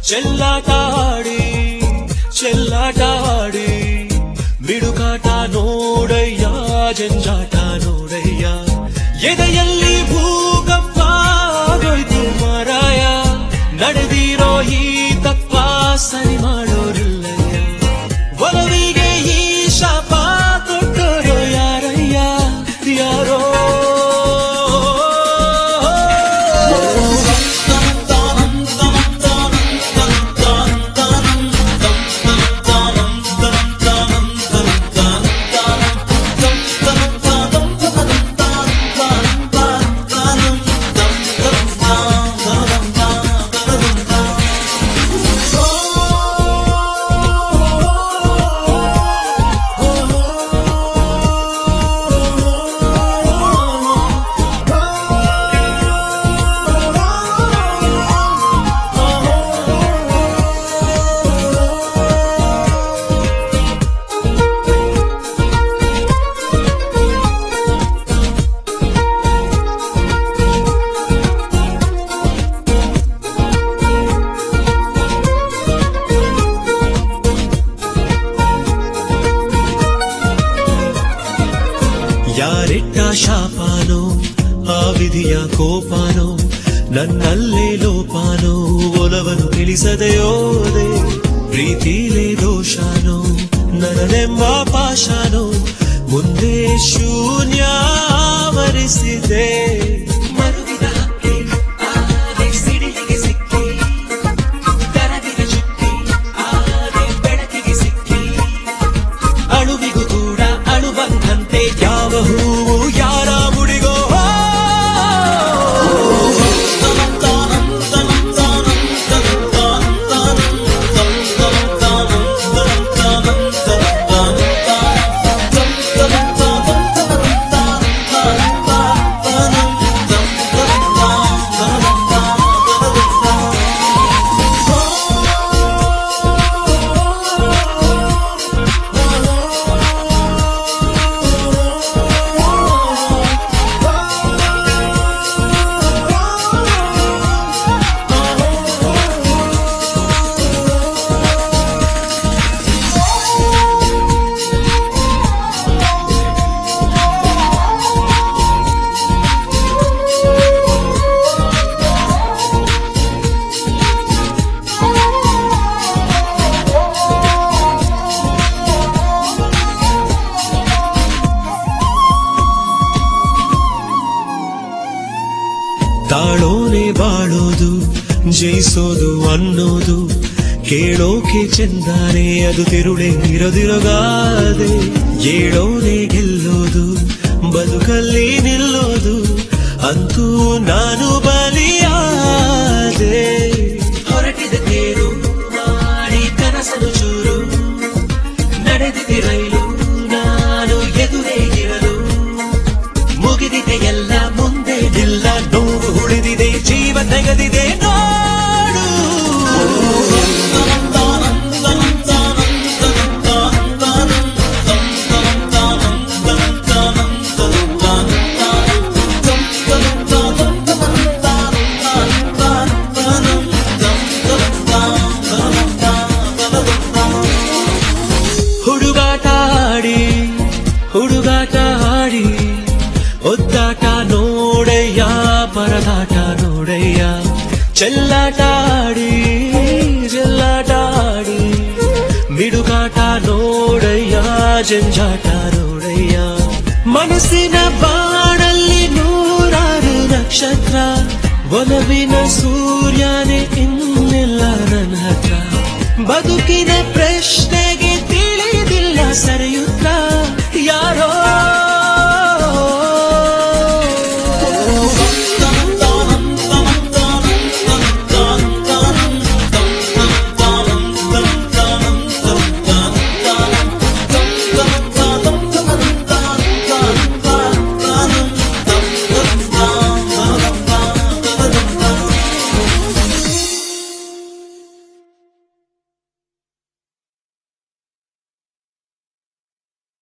ಚೆಲ್ಲಾಟಾಡಿ ಚೆಲ್ಲಾಟಾಡಿ ಬಿಡುಕಾಟ ನೋಡಯ್ಯ ಜಂಜಾಟ ನೋಡಯ್ಯ ಎದೆಯಲ್ಲಿ ಭೂಗಂಪ ಆಗೋಯ್ತು ಮಾರಾಯ ನಡೆದಿರೋ ಈ ತಪ್ಪ ಸರಿ ಮಾಡೋರಿಲ್ಲಯ್ಯ ಒಲವಿಗೆ ಈ ಶಾಪ ಕೊಟ್ಟೋರು ಯಾರಯ್ಯ ಯಾರೋ ಯಾರಿಟ್ಟ ಶಾಪಾನೋ ಆ ವಿಧಿಯ ಕೋಪಾನೋ ನನ್ನಲ್ಲೇ ಲೋಪಾನೋ ಒಲವನು ತಿಳಿಸದೆಯೋದೆ ಪ್ರೀತಿಲೇ ದೋಷಾನೋ ನನ್ನದೆಂಬ ಪಾಶಾನೋ ಮುಂದೆ ಶೂನ್ಯ ವರಿಸಿದೆ ಮರುಗಿದ ಹಕ್ಕಿ ಆದೆ ಸಿಡಿಲಿಗೆ ಸಿಕ್ಕಿ ಕರಗಿದ ಚುಕ್ಕಿ ಆದೆ ಬೆಳಕಿಗೆ ಸಿಕ್ಕಿ ಅಳುವಿಗೂ ಕೂಡ ಅಳು ಬಂದಂತೆ ಯಾವ ಹೂವು ಯಾರ ಮುಡಿಗೋ ತಾಳೋನೆ ಬಾಳೋದು ಜಯಿಸೋದು ಅನ್ನೋದು ಕೇಳೋಕೆ ಚೆಂದಾನೆ ಅದು ತಿರುಳೆ ಇರದಿರಗಾದೆ ಏಳೋನೆ ಗೆಲ್ಲೋದು ಬದುಕಲ್ಲಿ ನಿಲ್ಲೋದು ಅಂತೂ ನಾನು ಬಲಿಯಾದೆ ಹೊರಟಿದ ತೇರು ಮಾಡಿ ಕನಸನು ಚೂರು ನಡೆದಿದೆ ರೈಲು ನಾನು ಎದುರೇ ಇರಲು ಮುಗಿದಿದೆ ಎಲ್ಲ ಮುಂದೆ ಇಲ್ಲ ನೋವು ಉಳಿದಿದೆ ಜೀವ ತೆಗೆದಿದೆ ನೋಡು ಹುಡುಗಾಟ ಆಡಿ ಹುಡುಗಾಟ ಆಡಿ ಒದ್ದಾಟ ನೋಡಯ್ಯ ಪರದಾಟ ನೋಡಯ್ಯ ಚೆಲ್ಲಾಟ ಆಡಿ ಚೆಲ್ಲಾಟ ಆಡಿ ಬಿಡುಗಾಟ ನೋಡಯ್ಯ ಜಂಜಾಟ ನೋಡಯ್ಯ ಮನಸ್ಸಿನ ಬಾಣಲ್ಲಿ ನೂರಾರು ನಕ್ಷತ್ರ ಒಲವಿನ ಸೂರ್ಯನೇ ಇನ್ನಿಲ್ಲ ನನ್ನ ಹತ್ರ ಬದುಕಿನ ಪ್ರಶ್ನೆಗೆ ತಿಳಿದಿಲ್ಲ ಸರಿಯುತ್ತ ಯಾರೋ